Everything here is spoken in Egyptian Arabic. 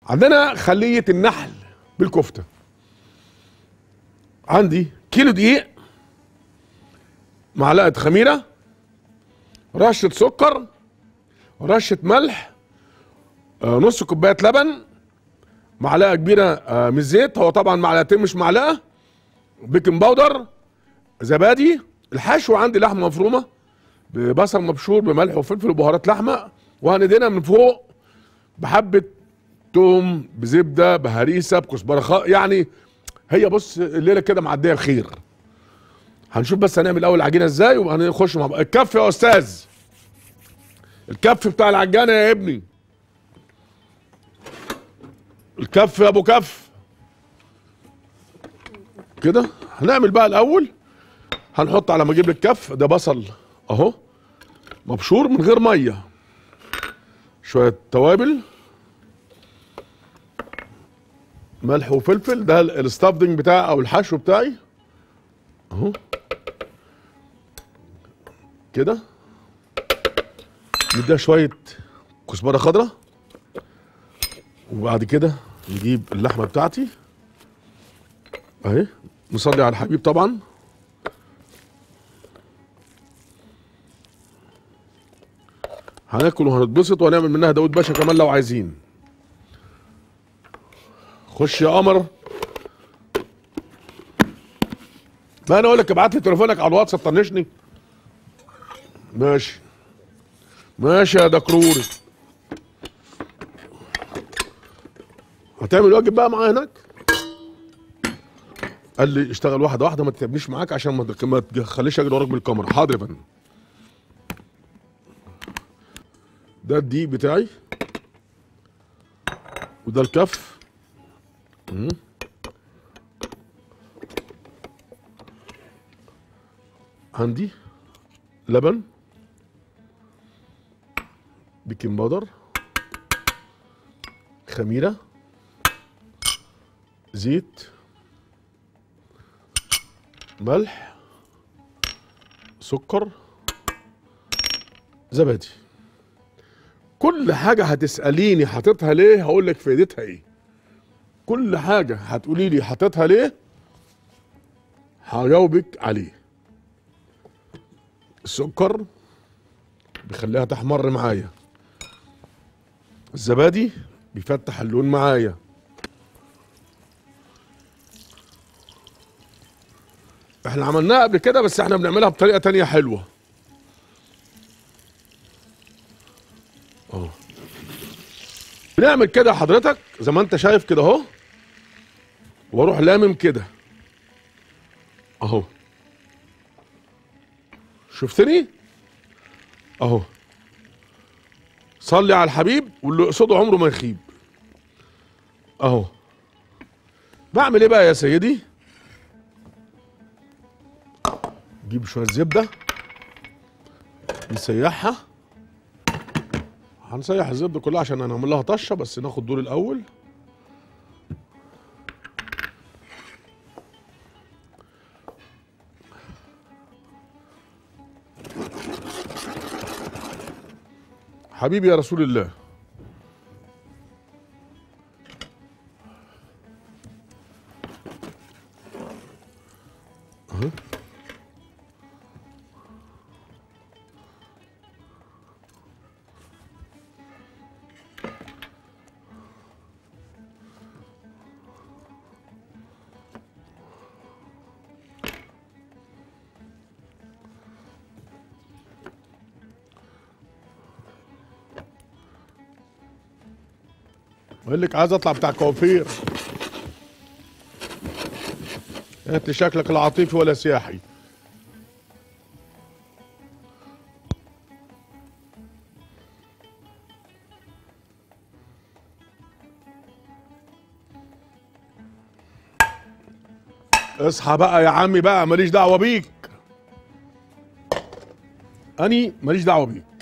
عندنا خليه النحل بالكفته عندي كيلو دقيق معلقه خميره رشه سكر رشه ملح آه، نص كوبايه لبن معلقه كبيره آه، من الزيت هو طبعا معلقتين مش معلقه بيكنج باودر زبادي الحشو عندي لحمه مفرومه ببصل مبشور بملح وفلفل وبهارات لحمه وهندهنها من فوق بحبه توم بزبده بهريسه بكزبره خ... يعني هي بص الليله كده معديه بخير هنشوف بس هنعمل اول عجينه ازاي وهنخش مع بعض الكف يا استاذ الكف بتاع العجانه يا ابني الكف يا ابو كف كده هنعمل بقى الاول هنحط على ما اجيب الكف ده بصل اهو مبشور من غير ميه شويه توابل ملح وفلفل ده ال- الستافدنج بتاعي او الحشو بتاعي اهو كده نديها شويه كزبره خضراء وبعد كده نجيب اللحمه بتاعتي اهي نصلي على الحبيب طبعا هناكل وهنتبسط وهنعمل منها داود باشا كمان لو عايزين خش يا قمر ما انا اقول لك ابعت لي تليفونك على الواتس طنشني ماشي ماشي يا دكروري هتعمل واجب بقى معايا هناك قال لي اشتغل واحده واحده ما تتعبنيش معاك عشان ما ما تخليش اجري وراك بالكاميرا حاضر يا فندم ده الدقيق بتاعي وده الكف مم. عندي لبن بيكنج باودر خميره زيت ملح سكر زبادي كل حاجة هتسأليني حاططها ليه هقول لك فايدتها ايه كل حاجة هتقولي لي حاططها ليه هجاوبك عليه السكر بيخليها تحمر معايا الزبادي بيفتح اللون معايا احنا عملناها قبل كده بس احنا بنعملها بطريقة تانية حلوة اه بنعمل كده حضرتك زي ما انت شايف كده اهو واروح لامم كده اهو شفتني اهو صلي على الحبيب واللي يقصده عمره ما يخيب اهو بعمل ايه بقى يا سيدي نجيب شويه زبده نسيحها هنسيح الزبده كلها عشان هنعمل لها طشه بس ناخد دول الاول حبيبي يا رسول الله أهو. بقول لك عايز اطلع بتاع كوافير انت شكلك لا عاطفي ولا سياحي اصحى بقى يا عمي بقى ماليش دعوه بيك اني ماليش دعوه بيك